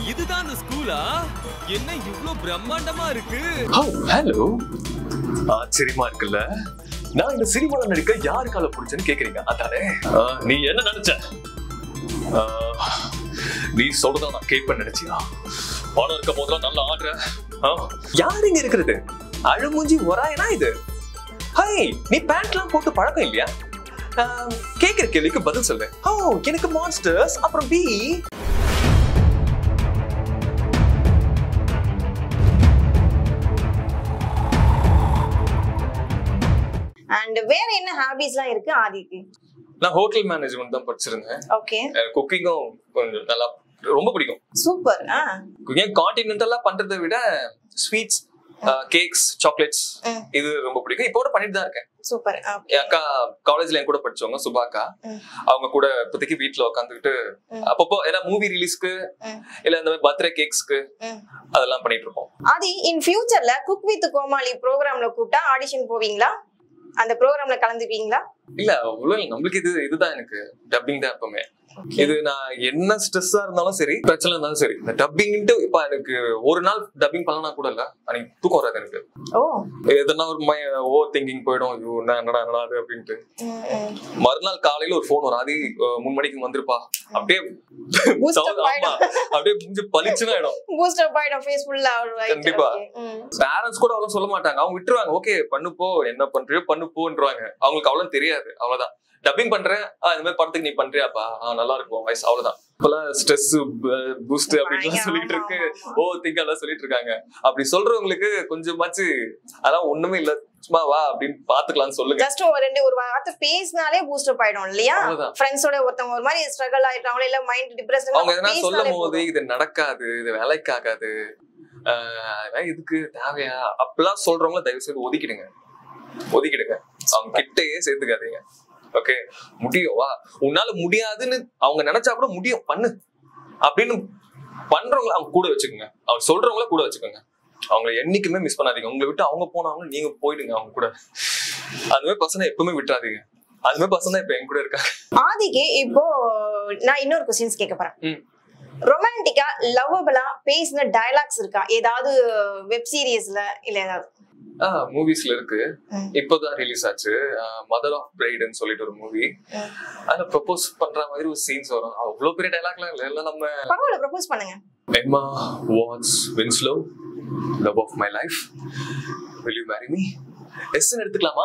இதுதான் அந்த ஸ்கூலா என்ன இவ்ளோ பிரம்மாண்டமா இருக்கு ஓ ஹலோ ஆச்சரியமா இருக்குல்ல நான் இந்த சினிமால நடிக்க யாரு கால பிடிச்சேன்னு கேக்குறீங்க அதானே ஆ, நீ என்ன நினைச்ச ஆ, நீ சொல்றதா நான் கேட்பேன் நினைச்சியா பணம் இருக்க போதெல்லாம் நல்லா ஆடுற ஆ, யார் இங்க இருக்கிறது அழுமூஞ்சி ஒராயனா இது ஹை நீ பேண்ட்லாம் போட்டு பழக்கம் இல்லையா ஆ, கேக்குற கேள்விக்கு பதில் சொல்லு ஓ எனக்கு மான்ஸ்டர்ஸ் அப்புறம் பி அண்ட் வேற என்ன ஹாபிஸ்லாம் இருக்கு ஆதிக்கு நான் ஹோட்டல் மேனேஜ்மெண்ட் தான் படிச்சிருந்தேன் ஓகே குக்கிங்கும் கொஞ்சம் நல்லா ரொம்ப பிடிக்கும் சூப்பர் ஆ ஏன் கான்டினென்டலா பண்றதை விட ஸ்வீட்ஸ் கேக்ஸ் சாக்லேட்ஸ் ம். இது ரொம்ப பிடிக்கும் இப்போ கூட பண்ணிட்டு தான் இருக்கேன் சூப்பர் என் அக்கா காலேஜ்ல என் கூட படிச்சவங்க சுபாக்கா ம். அவங்க கூட இப்போதைக்கு வீட்ல உட்காந்துக்கிட்டு ம். அப்பப்போ ஏன்னா மூவி ரிலீஸ்க்கு ம். இல்ல இந்த மாதிரி பர்த்டே கேக்ஸ்க்கு ம். அதெல்லாம் பண்ணிட்டு இருப்போம் ஆதி இன் ஃபியூச்சர்ல குக் வித் கோமாளி ப்ரோக்ராம்ல கூப்பிட்டா ஆடிஷன் போவீங்களா அந்த ப்ரோக்ராம்ல கலந்துப்பீங்களா இல்ல அவ்வளவு இல்ல. நம்மளுக்கு இது இதுதான் எனக்கு டப்பிங் தான் எப்பவுமே இது நான் என்ன ஸ்ட்ரெஸ்ஸா இருந்தாலும் சரி பிரச்சனை இருந்தாலும் சரி இந்த டப்பிங்ட்டு இப்ப எனக்கு ஒரு நாள் டப்பிங் பண்ணனா கூட இல்ல அன்னைக்கு தூக்கம் வராது எனக்கு ஓ எதனா ஒரு ஓவர் திங்கிங் போயிடும் ஐயோ என்ன என்னடா என்னடா அது அப்படின்ட்டு ம், ம். மறுநாள் காலையில ஒரு ஃபோன் வரும் அது மூணு மணிக்கு வந்திருப்பா அப்படியே Boost up sound- ஆமா ஆயிடும். அப்படியே முடிஞ்சு பளிச்சுன்னு ஆயிடும் பூஸ்ட் அப் ஆயிடும் ஃபேஸ் ஃபுல்லா கண்டிப்பா. பேரண்ட்ஸ் கூட அவ்வளவு சொல்ல மாட்டாங்க அவங்க விட்டுருவாங்க ஓகே பண்ணு போ என்ன பண்றியோ பண்ணு போன்றுவாங்க அவங்களுக்கு அவ்வளவு தெரியாது அவ்வளவுதான் டப்பிங் பண்றேன் ஆ, இந்த மாதிரி படத்துக்கு நீ பண்றியாப்பா ஆ, நல்லா இருக்கும் வயசு அவ்வளவுதான் இப்பெல்லாம் ஸ்ட்ரெஸ் பூஸ்ட் அப்படின்னு சொல்லிட்டு இருக்கு ஓ திங்க் எல்லாம் சொல்லிட்டு இருக்காங்க அப்படி சொல்றவங்களுக்கு கொஞ்சமாச்சு அதான் ஒண்ணுமே இல்ல சும்மா வா அப்படின்னு பாத்துக்கலாம்னு சொல்லுங்க ஜஸ்ட் ஒரு ரெண்டு ஒரு வார்த்தை பேசினாலே பூஸ்ட் அப் ஆயிடும் இல்லையா அவ்வளவுதான். ஃப்ரெண்ட்ஸோட ஒருத்தவங்க ஒரு மாதிரி ஸ்ட்ரகிள் ஆயிட்டாங்களோ இல்ல மைண்ட் டிப்ரெஷன் அவங்க எதனா சொல்லும் போது இது நடக்காது இது வேலைக்கு ஆகாது ஆஹ் அதெல்லாம் இதுக்கு தேவையா அப்படிலாம் சொல்றவங்கள தயவு செய்து ஒதுக்கிடுங்க ஒதுக்கிடுங்க அவங்க கிட்டயே சேர்த்துக்காதீங்க ஓகே முடியும் வா உன்னால முடியாதுன்னு அவங்க நினைச்சா கூட முடியும் பண்ணு அப்படின்னு பண்றவங்கள அவங்க கூட வச்சுக்கோங்க அவங்க சொல்றவங்கள கூட வச்சுக்கோங்க அவங்களை என்னைக்குமே மிஸ் பண்ணாதீங்க உங்களை விட்டு அவங்க போனாலும் நீங்க போயிடுங்க அவங்க கூட அது மாதிரி பசங்க எப்பவுமே விட்டுறாதீங்க அது மாதிரி பசங்க தான் இப்ப என் கூட இருக்காங்க ஆதிக்கு இப்போ நான் இன்னொரு கொஸ்டின்ஸ் கேட்க போறேன் ம். ரொமான்டிக்கா லவ்வபிளா பேசின டயலாக்ஸ் இருக்கா ஏதாவது வெப் சீரிஸ்ல இல்ல ஏதாவது ஆஹ் மூவிஸ்ல இருக்கு ம். இப்போதான் ரிலீஸ் ஆச்சு மதர் ஆஃப் பிரைடுன்னு சொல்லிட்டு ஒரு மூவி ம். அதுல ப்ரொபோஸ் பண்ற மாதிரி ஒரு சீன்ஸ் வரும் அவ்வளவு பெரிய டைலாக்லாம் இல்ல எல்லாம் நம்ம பரவாயில்ல ப்ரப்போஸ் பண்ணுங்க Emma Watts Winslow love of my life will you marry me எஸ்ன்னு எடுத்துக்கலாமா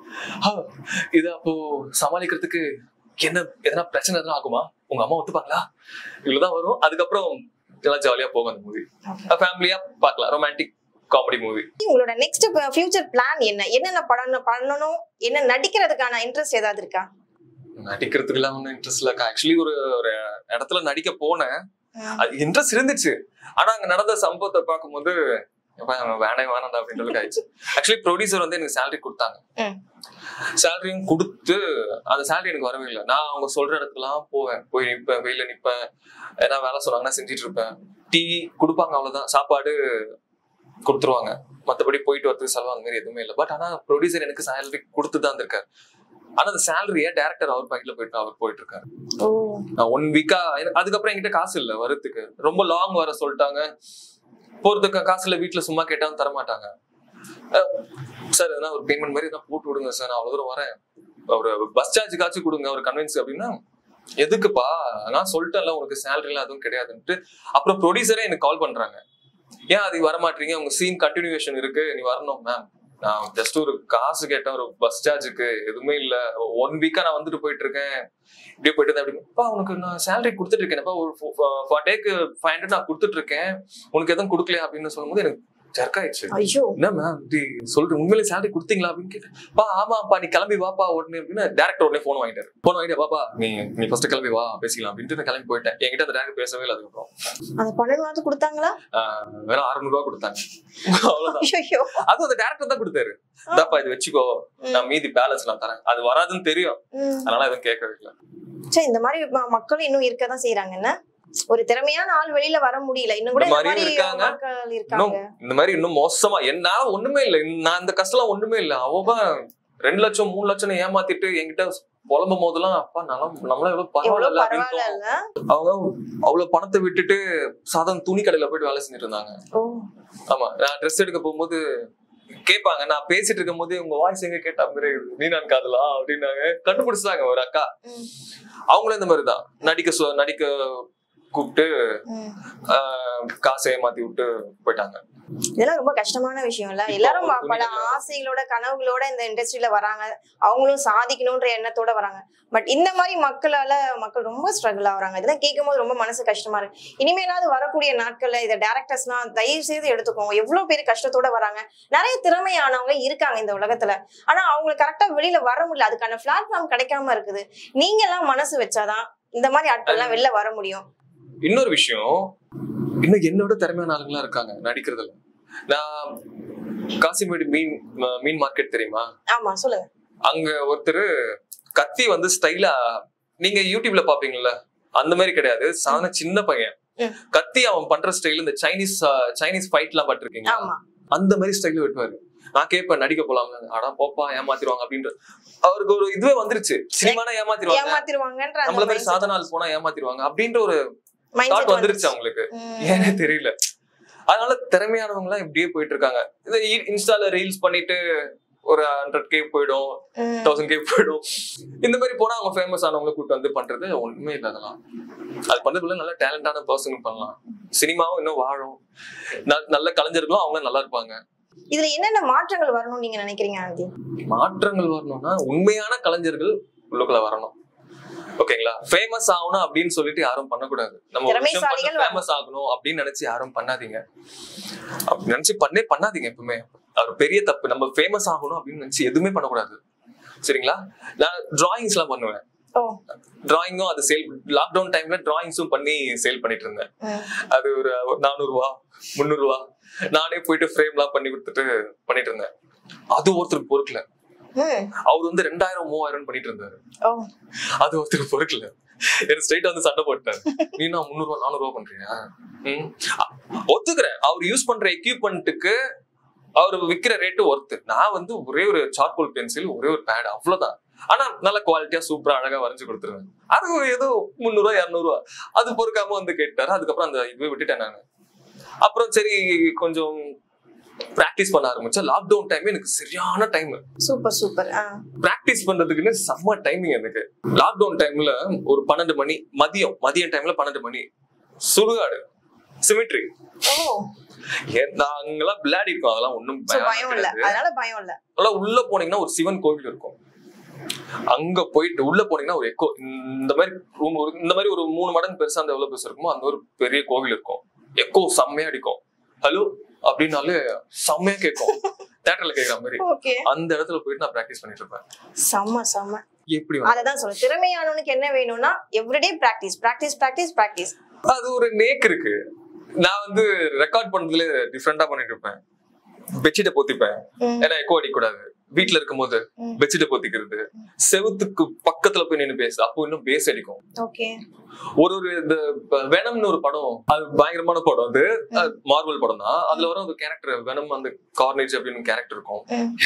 ஆ, இது அப்போ சமாளிக்கிறதுக்கு என்ன எதனா பிரச்சனை எதனா ஆகுமா உங்க அம்மா ஒத்துப்பாங்களா இவ்வளவுதான் வரும் அதுக்கப்புறம் எல்லாம் ஜாலியா போகும் அந்த மூவி ஃபேமிலியா பார்க்கலாம் ரொமான்டிக் காமெடி மூவி உங்களோட நெக்ஸ்ட் ஃபியூச்சர் பிளான் என்ன என்னென்ன படம் பண்ணணும் என்ன நடிக்கிறதுக்கான இன்ட்ரெஸ்ட் ஏதாவது இருக்கா நடிக்கிறதுக்குலாம் ஒன்றும் இன்ட்ரெஸ்ட் இல்லக்கா ஆக்சுவலி ஒரு ஒரு இடத்துல நடிக்க போனேன் அது இன்ட்ரெஸ்ட் இருந்துச்சு ஆனா அங்க நடந்த சம்பவத்தை பார்க்கும்போது எப்பா, வேணே வேணாம்டா அப்படின்றது ஆயிடுச்சு ஆக்சுவலி ப்ரொடியூசர் வந்து எனக்கு சேலரி கொடுத்தாங்க ம். சேலரியும் கொடுத்து அந்த சேலரி எனக்கு வரவே இல்லை நான் அவங்க சொல்ற இடத்துக்குலாம் போவேன் போய் நிப்பேன் வெயில நிப்பேன் ஏன்னா வேலை சொன்னாங்கன்னா செஞ்சுட்டு இருப்பேன் டீ கொடுப்பாங்க அவ்வளவுதான் சாப்பாடு கொடுத்துருவாங்க மத்தபடி போயிட்டு வரதுக்கு செலவு அந்த மாதிரி எதுவுமே இல்லை பட் ஆனா ப்ரொடியூசர் எனக்கு சேலரி கொடுத்து தான் இருக்காரு ஆனா அந்த சேலரியை டேரக்டர் அவர் பாக்கெட்ல போயிட்டு அவர் போயிட்டு இருக்காரு ஓ நான் ஒன் வீக்கா அதுக்கப்புறம் என்கிட்ட காசு இல்ல வரதுக்கு ரொம்ப லாங் வர சொல்லிட்டாங்க போறதுக்கு காசு இல்ல வீட்டுல சும்மா கேட்டாலும் தர மாட்டாங்க சார் எதனா ஒரு பேமெண்ட் மாதிரி எதனா போட்டு விடுங்க சார் நான் அவ்வளவு தூரம் வரேன் ஒரு பஸ் சார்ஜுக்காச்சும் கொடுங்க ஒரு கன்வின்ஸ் அப்படின்னா எதுக்குப்பா நான் சொல்லிட்டேன்ல உனக்கு சேலரி எல்லாம் எதுவும் கிடையாதுன்ட்டு அப்புறம் ப்ரொடியூசரே எனக்கு கால் பண்றாங்க ஏன் அது வர மாட்டீங்க உங்க சீன் கண்டினியூஷன் இருக்கு நீ வரணும் மேம் நான் ஜஸ்ட் ஒரு காசு கேட்டேன் ஒரு பஸ் சார்ஜுக்கு எதுவுமே இல்ல ஒன் வீக்கா நான் வந்துட்டு போயிட்டு இருக்கேன் இப்படியே போயிட்டு இருந்தேன் அப்படிப்பா உனக்கு நான் சேலரி கொடுத்துட்டு இருக்கேன்ப்பா ஒரு ஃபார் டேக்கு ஃபைவ் ஹண்ட்ரட் நான் கொடுத்துட்டு இருக்கேன் உனக்கு எதுவும் கொடுக்கலையா அப்படின்னு சொல்லும்போது எனக்கு ஜர்க்காயிடுச்சு ஐயோ என்ன மேம் இப்படி சொல்லிட்டு உண்மையிலே சேலரி கொடுத்தீங்களா அப்படின்னு கேட்டேன் பா ஆமாப்பா நீ கிளம்பி வாப்பா உடனே அப்படின்னு டேரக்டர் உடனே ஃபோன் வாங்கிட்டாரு ஃபோன் வாங்கிட்டு பாப்பா நீ நீ ஃபர்ஸ்ட் கிளம்பி வா பேசிக்கலாம் அப்படின்ட்டு நான் கிளம்பி போயிட்டேன் என்கிட்ட அந்த டேரக்டர் பேசவே இல்லை அதுக்கப்புறம் அந்த பன்னெண்டு மாதம் கொடுத்தாங்களா ஆஹ் வெறும் அறுநூறு ரூபா கொடுத்தாங்க அவ்வளவுதான் ஐயோ அதுவும் அந்த டேரக்டர் தான் கொடுத்தாரு இதாப்பா இது வச்சுக்கோ நான் மீதி பேலன்ஸ் நான் தரேன் அது வராதுன்னு தெரியும் அதனால எதுவும் கேட்கவே இல்லை சரி இந்த மாதிரி ம- மக்களும் இன்னும் இருக்கதான் செய்யறாங்க என்ன ஒரு திறமையான ஆள் வெளியில வர முடியல இன்னும் கூட இந்த இந்த மாதிரியும் மாதிரி இருக்காங்க. மக்கள் இன்னும் இருக்காங்க இந்த மாதிரி இன்னும் மோசமா என்னால ஒண்ணுமே இல்லை நான் இந்த கஷ்டம் ஒண்ணுமே இல்லை அவன் ரெண்டு லட்சம் மூணு லட்சம் ஏமாத்திட்டு என்கிட்ட புலம்பும் போதெல்லாம் அப்பா நலம் நம்மளாம் எவ்வளவு எவ்வளவு பரவாயில்ல அப்படின்னு பரவாயில்ல தோணும். இல்ல அவங்க அவ்வளவு பணத்தை விட்டுட்டு சாதாரண துணி கடையில போயிட்டு வேலை செஞ்சுட்டு இருந்தாங்க ஓ ஆமா நான் ட்ரெஸ் எடுக்க போகும்போது கேட்பாங்க நான் பேசிட்டு இருக்கும் போது உங்க வாய்ஸ் எங்க கேட்டா மாதிரி இருக்குது. நீ நான் காதலா அப்படின்னாங்க கண்டுபிடிச்சாங்க ஒரு அக்கா ம், அவங்களும் இந்த மாதிரிதான் நடிக்க சொ- நடிக்க கூப்பிட்டு ம். ஆஹ், காசை ஏமாத்தி விட்டு போயிட்டாங்க இதெல்லாம் ரொம்ப கஷ்டமான விஷயம் இல்ல எல்லாரும் இப்போ பல துணிக்கடை- ஆசைகளோட கனவுகளோட இந்த இண்டஸ்ட்ரியில வராங்க அவங்களும் சாதிக்கணும்ன்ற எண்ணத்தோட வராங்க பட் இந்த மாதிரி மக்களால மக்கள் ரொம்ப ஸ்ட்ரகிள் ஆகுறாங்க இதெல்லாம் கேட்கும்போது ரொம்ப மனசு கஷ்டமா இருக்கு இனிமேலாவது வரக்கூடிய நாட்கள்ல இதை டேரக்டர்ஸ்லாம் தயவு செய்து எடுத்துக்கோங்க எவ்வளவு பேர் கஷ்டத்தோட வராங்க நிறைய திறமையானவங்க இருக்காங்க இந்த உலகத்துல ஆனா அவங்களுக்கு கரெக்டா வெளியில வர முடியல அதுக்கான பிளாட்ஃபார்ம் கிடைக்காம இருக்குது நீங்க எல்லாம் மனசு வச்சாதான் இந்த மாதிரி ஆட்கள் எல்லாம் வெளில வர முடியும் இன்னொரு விஷயம் இன்னும் என்னோட திறமையான ஆளுங்களா இருக்காங்க நடிக்கிறதுல நான் காசிமேடு மீன் ம- மீன் மார்க்கெட் தெரியுமா ஆமா சொல்லுங்க அங்க ஒருத்தர் கத்தி வந்து ஸ்டைலா நீங்க யூடியூப்ல பாப்பீங்கல்ல அந்த மாதிரி கிடையாது சாதாரண சின்ன பையன் ம். கத்தி அவன் பண்ற ஸ்டைல் இந்த சைனீஸ் அஹ், சைனீஸ் ஃபைட் எல்லாம் பட்டிருக்கீங்க ஆமா அந்த மாதிரி ஸ்டைல் வெட்டுவாரு நான் கேட்பேன் நடிக்க போலாம் அடா போப்பா ஏமாத்திடுவாங்க அப்படின்ற அவருக்கு ஒரு இதுவே வந்துருச்சு சினிமானா ஏமாத்திடுவாங்க ஏமாத்திருவாங்கன்ற நம்மள அந்த மாதிரி சாதாரண ஆள் போனா ஏமாத்திடுவாங்க அப்படின்ற ஒரு மைண்ட் தாட் வந்துருச்சு அவங்களுக்கு ஏனே தெரியல அதனால திறமையானவங்க எல்லாம் இப்படியே போயிட்டு இருக்காங்க இந்த இ- இன்ஸ்டால ரீல்ஸ் பண்ணிட்டு ஒரு ஹண்ட்ரட் கே போயிடும் தௌசண்ட் கே போயிடும் இந்த மாதிரி போனா அவங்க ஃபேமஸ் ஆனவங்களை கூட்டு வந்து பண்றது ஒண்ணுமே இல்லை அதெல்லாம் அது பண்றதுக்குள்ள நல்ல டேலண்டான பர்சன் பண்ணலாம் சினிமாவும் இன்னும் வாழும் ந- நல்ல கலைஞர்களும் அவங்க நல்லா இருப்பாங்க இதுல என்னென்ன மாற்றங்கள் வரணும்னு நீங்க நினைக்கிறீங்க ஆனந்தி மாற்றங்கள் வரணும்னா உண்மையான கலைஞர்கள் உள்ளுக்குள்ள வரணும் ஓகேங்களா ஃபேமஸ் ஆகணும் அப்படின்னு சொல்லிட்டு யாரும் பண்ணக்கூடாது நம்ம ஒரு விஷயம் திறமைசாலிகள் வரணும். ஃபேமஸ் ஆகணும் அப்படின்னு நினைச்சு யாரும் பண்ணாதீங்க அப்படி நினைச்சு பண்ணே பண்ணாதீங்க எப்பவுமே அது பெரிய தப்பு நம்ம ஃபேமஸ் ஆகணும் அப்படின்னு நினைச்சு எதுவுமே பண்ணக்கூடாது சரிங்களா நான் டிராயிங்ஸ் எல்லாம் பண்ணுவேன் ஓ டிராயிங்கும் அது சேல் லாக்டவுன் டைம்ல டிராயிங்ஸும் பண்ணி சேல் பண்ணிட்டு இருந்தேன் ம். அது ஒரு நானூறு ரூபா முந்நூறு ரூபா நானே போயிட்டு ஃப்ரேம் எல்லாம் பண்ணி கொடுத்துட்டு பண்ணிட்டு இருந்தேன் அது ஒருத்தருக்கு பொறுக்கல ம். அவர் வந்து ரெண்டாயிரம் மூவாயிரம் பண்ணிட்டு இருந்தாரு ஓ அது ஒருத்தருக்கு பொறுக்கல எனக்கு ஸ்ட்ரைட் வந்து சண்டை போட்டாரு நீ நான் முந்நூறு ரூபா நானூறு ரூபா பண்றியா ம். அ- ஒத்துக்கிறேன் அவர் யூஸ் பண்ற எக்யூப்மெண்ட்டுக்கு அவர் விக்கிற ரேட்டு ஒர்த்து நான் வந்து ஒரே ஒரு சார்கோல் பென்சில் ஒரே ஒரு பேட் அவ்வளவுதான் ஆனா நல்ல குவாலிட்டியா சூப்பரா அழகா வரைஞ்சு கொடுத்துருவேன் அது ஒரு ஏதோ முந்நூறு ரூபா இருநூறு ரூபா அது பொறுக்காம வந்து கேட்டாரு அதுக்கப்புறம் அந்த இதுவே விட்டுட்டேன் நான் அப்புறம் சரி கொஞ்சம் பிராக்டிஸ் பண்ண ஆரம்பிச்சா லாக்டவுன் டைம் எனக்கு சரியான டைம் சூப்பர் சூப்பர் ஆ பிராக்டிஸ் பண்றதுக்குன்னு செம்ம டைமிங் எனக்கு லாக்டவுன் டைம்ல ஒரு பன்னெண்டு மணி மதியம் மதியம் டைம்ல பன்னெண்டு மணி சுடுகாடு சிமிட்ரி ஓ நாங்கெல்லாம் விளையாடி இருக்கோம் அதெல்லாம் ஒண்ணும் சோ பயம் இல்ல அதனால பயம் இல்ல அதெல்லாம் உள்ள போனீங்கன்னா ஒரு சிவன் கோவில் இருக்கும் அங்க போயிட்டு உள்ள போனீங்கன்னா ஒரு எக்கோ இந்த மாதிரி ரூம் ஒரு இந்த மாதிரி ஒரு மூணு மடங்கு பெருசா அந்த எவ்வளவு பெருசா இருக்குமோ அந்த ஒரு பெரிய கோவில் இருக்கும் எக்கோ செம்மையா அடிக்கும் ஹலோ அப்படின்னாலே செம்மையா கேட்கும் தேட்டர்ல கேக்குற மாதிரி ஓகே அந்த இடத்துல போயிட்டு நான் பிராக்டிஸ் பண்ணிட்டு இருப்பேன் செம்ம செம்ம எப்படி அததான் சொல்றேன் திறமையானவனுக்கு என்ன வேணும்னா everyday practice practice practice practice அது ஒரு நேக் இருக்கு நான் வந்து ரெக்கார்ட் பண்றதுல டிஃப்ரெண்டா பண்ணிட்டு இருப்பேன் பெட்ஷீட்டை போத்திப்பேன் ஏன்னா எக்கோ அடிக்கூடாது வீட்ல இருக்கும்போது ம். பெட்ஷீட்டை போத்திக்கிறது செவுத்துக்கு பக்கத்துல போய் நின்னு பேசு அப்போ இன்னும் பேஸ் அடிக்கும் ஓகே ஒரு ஒரு இந்த வெனம்னு ஒரு படம் அது பயங்கரமான படம் அது மார்வல் படம் தான் அதுல வர ஒரு கேரக்டர் வெனம் அந்த கார்னேஜ் அப்படின்னு கேரக்டர் இருக்கும்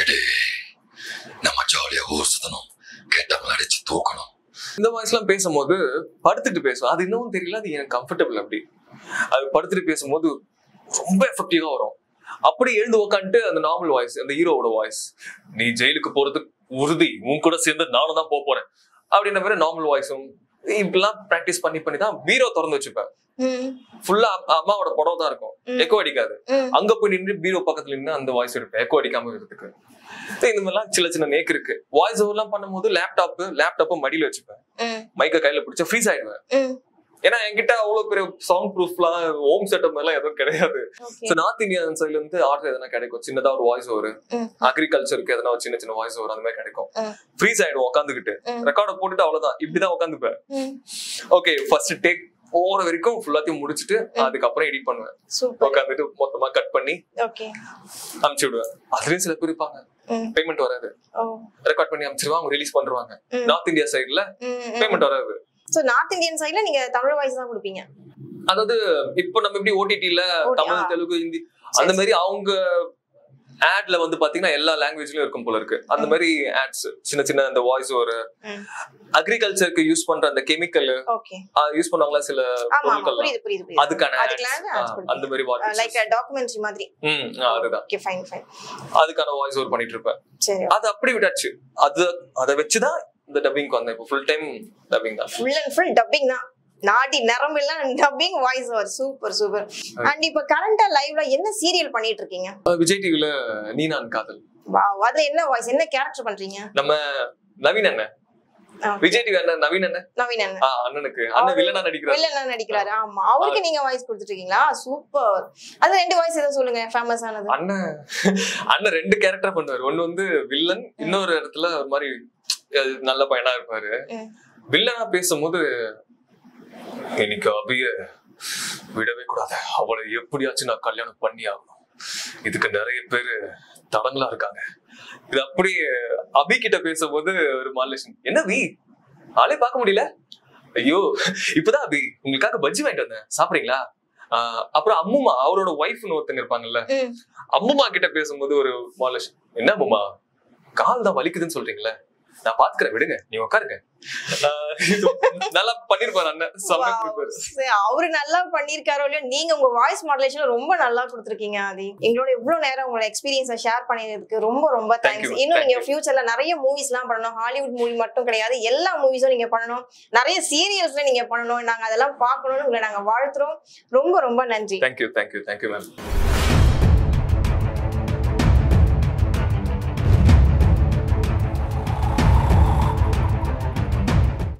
நம்ம ஜாலியா ஊர் சுத்தணும் கெட்டவங்க அடிச்சு தூக்கணும் இந்த வாய்ஸ்லாம் பேசும்போது படுத்துட்டு பேசும் அது இன்னமும் தெரியல அது எனக்கு கம்ஃபர்டபுள் அப்படி அது படுத்துட்டு பேசும்போது ரொம்ப எஃபெக்டிவா வரும் அப்படி எழுந்து உக்காந்துட்டு அந்த நார்மல் வாய்ஸ் அந்த ஹீரோவோட வாய்ஸ் நீ ஜெயிலுக்கு போறதுக்கு உறுதி உன் கூட சேர்ந்து நானும் தான் போக போறேன் அப்படின்ற மாதிரி நார்மல் வாய்ஸும் இப்படிலாம் பிராக்டிஸ் பண்ணி பண்ணி தான் பீரோ திறந்து வச்சுப்பேன் ஃபுல்லா அம்மாவோட படம் தான் இருக்கும் ம். எக்கோ அடிக்காது அங்க போய் நின்று பீரோ பக்கத்துல நின்று அந்த வாய்ஸ் எடுப்பேன் எக்கோ அடிக்காம இருக்கிறதுக்கு So, இந்த மாதிரிலாம் சின்ன சின்ன நேக் இருக்கு வாய்ஸ் ஓவர்லாம் பண்ணும்போது லேப்டாப் லேப்டாப்பை மடியில வச்சுப்பேன் மைக்க கையில பிடிச்சா ஃப்ரீஸ் ஆயிடுவேன் ஏன்னா என்கிட்ட அவ்வளவு பெரிய சவுண்ட் ப்ரூஃப்லாம் ஹோம் செட்டப் எல்லாம் எதுவும் கிடையாது ஸோ நார்த் இந்தியன் சைட்ல இருந்து ஆர்டர் எதனா கிடைக்கும் சின்னதா ஒரு வாய்ஸ் ஓவர் ம். அக்ரிகல்ச்சருக்கு எதனா ஒரு சின்ன சின்ன வாய்ஸ் ஓவர் அந்த மாதிரி கிடைக்கும் ம். ஃப்ரீஸ் ஆயிடும் உட்காந்துக்கிட்டு ம். ரெக்கார்டை போட்டுட்டு அவ்வளவுதான் இப்படிதான் உட்காந்துப்பேன் ஓகே ஃபர்ஸ்ட் டேக் போற வரைக்கும் ஃபுல்லாத்தையும் முடிச்சுட்டு அதுக்கப்புறம் எடிட் பண்ணுவேன் சூப்பர் உட்காந்துட்டு மொத்தமா கட் பண்ணி ஓகே அனுப்பிச்சு விடுவேன் அதுலயும் சில பேர் இருப்பாங்க பேமெண்ட் வராது ஓ ரெக்கார்ட் பண்ணி அனுப்பிச்சிருவாங்க அவங்க ரிலீஸ் பண்ணுவாங்க ம். நார்த் இந்தியா சைடுல பேமெண்ட் வராது சோ நார்த் இந்தியன் சைடுல நீங்க தமிழ் வாய்ஸ் தான் கொடுப்பீங்க அதாவது இப்போ நம்ம எப்படி ஓடிடில OTT, ஆ. தமிழ் தெலுங்கு ஹிந்தி அந்த மாதிரி அவங்க ஆட்ல வந்து பாத்தீங்கன்னா எல்லா லாங்குவேஜ்லயும் இருக்கும் போல இருக்கு அந்த மாதிரி ஆட்ஸ் சின்ன சின்ன அந்த வாய்ஸ் ஒரு ம். அக்ரிகல்ச்சருக்கு யூஸ் பண்ற அந்த கெமிக்கல் ஓகே யூஸ் பண்ணுவாங்களா சில ஆமா ஆமா பொருட்கள் புரியுது புரியுது புரியுது அதுக்கான ads. அதுக்கெல்லாம் ஆ, ads கொடுப்பீங்க. அந்த மாதிரி வாட்ஸ் லைக் டாக்குமெண்ட்ரி மாதிரி ம் ஆ, அதுதான் ஓகே ஃபைன் ஃபைன் அதுக்கான வாய்ஸ் ஓவர் பண்ணிட்டு இருப்பேன் சரி அது அப்படி விட்டாச்சு அது அதை வச்சுதான் இந்த டப்பிங்க்கு வந்தேன் இப்போ ஃபுல் டைம் டப்பிங் தான் ஃபுல் அண்ட் ஃபுல் டப்பிங் தான் நாடி நரம்பு எல்லாம் dubbing voice over super super and இப்ப கரண்டா லைவ்ல என்ன சீரியல் பண்ணிட்டு இருக்கீங்க அஹ் விஜய் டிவில நீ நான் காதல் வாவ் அதுல என்ன வாய்ஸ் என்ன கேரக்டர் பண்றீங்க நம்ம நவீன் அண்ணன் ஆ. விஜய் டிவி அண்ணன் நவீன் அண்ணன் நவீன் அண்ணன் ஆ, அண்ணனுக்கு அண்ணன் வில்லனா நடிக்கிறாரு வில்லனா நடிக்கிறாரு ஆமா அவருக்கு நீங்க வாய்ஸ் கொடுத்துட்டு இருக்கீங்களா சூப்பர் அது ரெண்டு வாய்ஸ் ஏதோ சொல்லுங்க ஃபேமஸ் ஆனது அண்ணன் அண்ணன் ரெண்டு கேரக்டர் பண்ணுவாரு ஒண்ணு வந்து வில்லன் இன்னொரு இடத்துல ஒரு மாதிரி அஹ், நல்ல பையனா இருப்பாரு ம். வில்லனா பேசும்போது இன்னைக்கு அபிய விடவே கூடாது அவளை எப்படியாச்சும் நான் கல்யாணம் பண்ணி ஆகணும் இதுக்கு நிறைய பேரு தடங்களா இருக்காங்க இது அப்படியே அபி கிட்ட பேசும்போது ஒரு மாலேஷன் என்ன வி ஆளே பார்க்க முடியல ஐயோ இப்பதான் அபி உங்களுக்காக பஜ்ஜி வாங்கிட்டு வந்தேன் சாப்பிடுறீங்களா ஆஹ் அப்புறம் அம்முமா அவரோட ஒய்ஃப்னு ஒருத்தங்க இருப்பாங்கல்ல ம். அம்முமா கிட்ட பேசும்போது ஒரு மாலேஷன் என்ன அம்முமா கால் தான் வலிக்குதுன்னு சொல்றீங்களே நான் பாத்துக்கிறேன் விடுங்க நீ உட்காருங்க ஆஹ் இது நல்லா பண்ணிருப்பாரு அண்ணன் செம்ம Wow. பண்ணிருப்பாரு. சரி, அவரு நல்லா பண்ணிருக்காரோ இல்லையோ நீங்க உங்க வாய்ஸ் மாடுலேஷன் ரொம்ப நல்லா கொடுத்துருக்கீங்க ஆதி எங்களோட இவ்வளவு நேரம் உங்களோட எக்ஸ்பீரியன்ஸை ஷேர் பண்ணதுக்கு ரொம்ப ரொம்ப Thank தேங்க்ஸ் you, இன்னும் thank நீங்க you. ஃபியூச்சர்ல நிறைய மூவிஸ் எல்லாம் பண்ணணும் ஹாலிவுட் மூவி மட்டும் கிடையாது எல்லா மூவிஸும் நீங்க பண்ணணும் நிறைய சீரியல்ஸ்ல நீங்க பண்ணணும் நாங்க அதெல்லாம் பார்க்கணும்னு உங்களை நாங்க வாழ்த்துறோம் ரொம்ப ரொம்ப நன்றி தேங்க்யூ தேங்க்யூ தேங்க்யூ மேம்